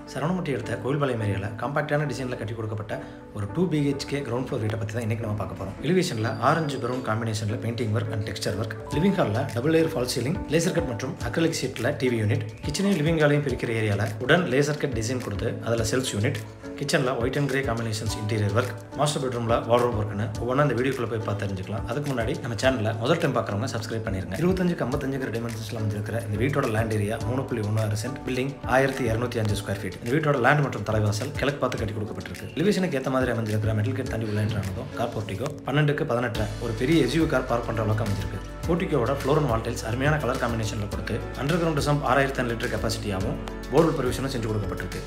சரவணமுட்டி எடுத்த கோயில்பாளையம் ஏரியாவில் காம்பாக்டான டிசைனில் கட்டி கொடுக்கப்பட்ட ஒரு டூ பிஹெச்கே கிரவுண்ட் ஃப்ளோர் வீட்டை பற்றி தான் இன்றைக்கி நம்ம பார்க்க போகிறோம் எலிவேஷனில் ஆரஞ்சு ப்ரௌன் காம்பினேஷனில் painting work and texture work living ஹாலில் double layer fall ceiling laser cut மற்றும் அக்ரலிக் சீட்டில் டிவி யூனிட் கிச்சனையும் லிவிங் ஹாலையும் பிரிக்கிற ஏரியாவில் உடன் லேசர் கட் டிசைன் கொடுத்து அதில் செல்ஸ் யூனிட் கிச்சனில் white and grey combinations interior work master பெட்ரூமில் வார்ட்ரோப் ஒர்க்னு ஒவ்வொன்றா இந்த வீடியோக்குள்ள போய் பார்த்து தெரிஞ்சுக்கலாம் அதுக்கு முன்னாடி நம்ம சேனலில் முதல் டைம் பார்க்குறவங்க சப்ஸ்கிரைப் பண்ணிருங்க இருபத்தஞ்சுக்கு ஐம்பத்தஞ்சுங்கிற டைமென்ஷன்ஸில் அமைஞ்சிருக்கிற இந்த வீட்டோட லேண்ட் ஏரியா மூணு புள்ளி ஒன்று ஆறு சென்ட் பில்டிங் ஆயிரத்தி இரநூத்தி அஞ்சு ஸ்கொயர் ஃபீட் இந்த வீட்டோட லேண்ட் மற்றும் தலைவாசல் கிழக்கு பார்த்து கட்டி கொடுக்கப்பட்டிருக்கு லிவிஷனுக்கு ஏற்ற மாதிரி அமைஞ்சிருக்கிற மெட்டல் கேட் தாண்டி உள்ள என்ட்ரானதும் கார் போர்ட்டிகோ பன்னெண்டுக்கு பதினெட்டு ஒரு பெரிய எஸ்யூ கார் பார்க் பண்ணுற அளவுக்கு அமைஞ்சிருக்கு போர்ட்டிகோட ஃப்ளோர் அண்ட் வால்டைல்ஸ் அருமையான கலர் காம்பினேஷனில் கொடுத்து அண்டர் கிரவுண்ட் சம்ப் ஆறாயிரத்தி லிட்டர் கெப்பாசிட்டியாகவும் போர்வெல் ப்ரொவிஷனும் செஞ்சு கொடுக்கப்பட்டிருக்கு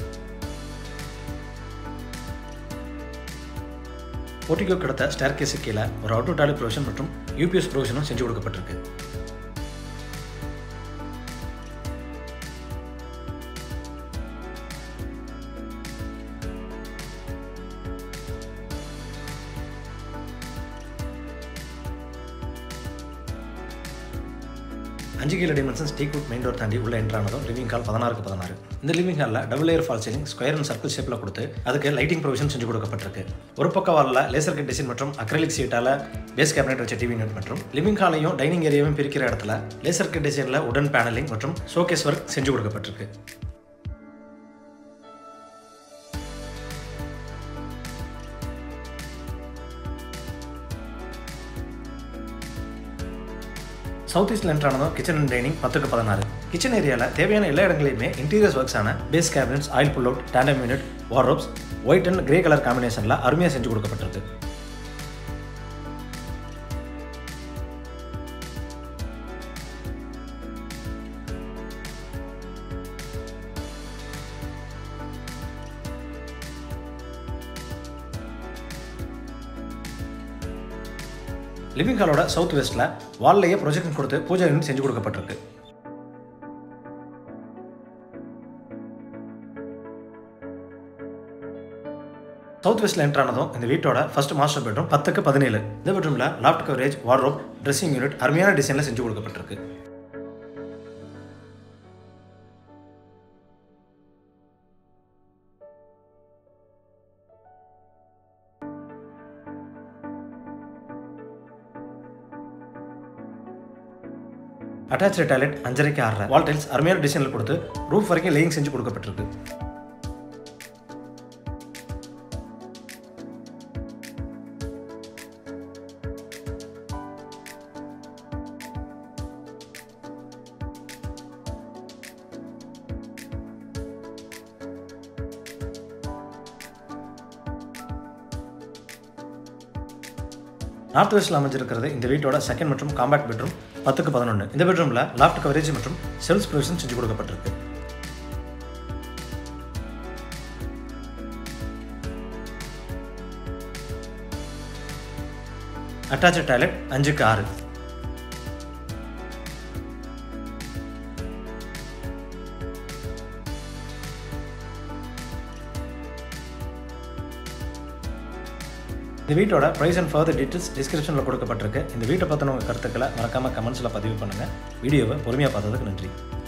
போர்ட்டிகோ கிடத்த ஸ்டேர் கேஸு கீழே ஒரு ஆட்டோ டாய்லெட் ப்ரொவிஷன் மற்றும் யூபிஎஸ் ப்ரொவிஷனும் செஞ்சு கொடுக்கப்பட்டிருக்கு அஞ்சு கிலோ டைமென்ஷன்ஸ் டீ குட் மெயின் டோர் தாண்டி உள்ள என்ட்ரானதும் லிவிங் ஹால் பதினாறுக்கு பதினாறு இந்த லிவிங் ஹாலில் double layer fall ceiling square and circle ஷேப்பில் கொடுத்து அதுக்கு லைட்டிங் ப்ரொவிஷன் செஞ்சு கொடுக்கப்பட்டிருக்கு ஒரு பக்க வாலில் லேசர் கட் டிசைன் மற்றும் அக்ரலிக் சீட்டால் பேஸ் கேபினெட் வச்ச டிவி யூனிட் மற்றும் லிவிங் ஹாலையும் டைனிங் ஏரியாவையும் பிரிக்கிற இடத்துல லேசர் கட் டிசைனில் உடன் பேனலிங் மற்றும் ஷோகேஸ் ஒர்க் செஞ்சு கொடுக்கப்பட்டிருக்கு சவுத் ஈஸ்ட் என்ட்ரானதும் கிச்சன் அண்ட் டைனிங் பத்துக்கு பதினாறு கிச்சன் ஏரியாவில் தேவையான எல்லா இடங்களையுமே இன்டீரியர்ஸ் ஒர்க்ஸான base cabinets oil pull out tandem unit wardrobes white and grey colour காம்பினேஷனில் அருமையாக செஞ்சு கொடுக்கப்பட்டிருக்கு லிவிங் ஹாலோட சவுத் வெஸ்ட்டில் வால்லையே ப்ரொஜெக்ஷன் கொடுத்து பூஜா யூனிட் செஞ்சு கொடுக்கப்பட்டிருக்கு சவுத் வெஸ்ட்ல என்ட்ரானதும் இந்த வீட்டோட ஃபர்ஸ்ட் மாஸ்டர் பெட்ரூம் பத்துக்கு பதினேழு இந்த பெட்ரூமில் loft coverage wardrobe dressing unit அருமையான டிசைனில் செஞ்சு கொடுக்கப்பட்டிருக்கு அட்டாச்சு டாய்லெட் அஞ்சரைக்கு ஆறரை வால் டைல்ஸ் அருமையான டிசைனில் கொடுத்து ரூஃப் வரைக்கும் லேயிங் செஞ்சு கொடுக்கப்பட்டிருக்கு நார்த் வெஸ்ட்டில் அமைஞ்சிருக்கிறது இந்த வீட்டோட செகண்ட் மற்றும் காம்பேக்ட் பெட்ரூம் பத்துக்கு பதினொன்று இந்த பெட்ரூமில் லாஃப்ட் கவரேஜ் மற்றும் செல்ஸ் ப்ரொவிஷன் செஞ்சு கொடுக்கப்பட்டிருக்கு அட்டாச்சு டாய்லெட் அஞ்சுக்கு ஆறு இந்த வீட்டோட ப்ரைஸ் அண்ட் ஃபர்தர் டீட்டெயில்ஸ் டிஸ்கிரிப்ஷனில் கொடுக்கப்பட்டிருக்கு இந்த வீட்டை பற்றின உங்கள் கருத்துக்களை மறக்காமல் கமெண்ட்ஸில் பதிவு பண்ணுங்கள் வீடியோவை பொறுமையாக பார்த்ததுக்கு நன்றி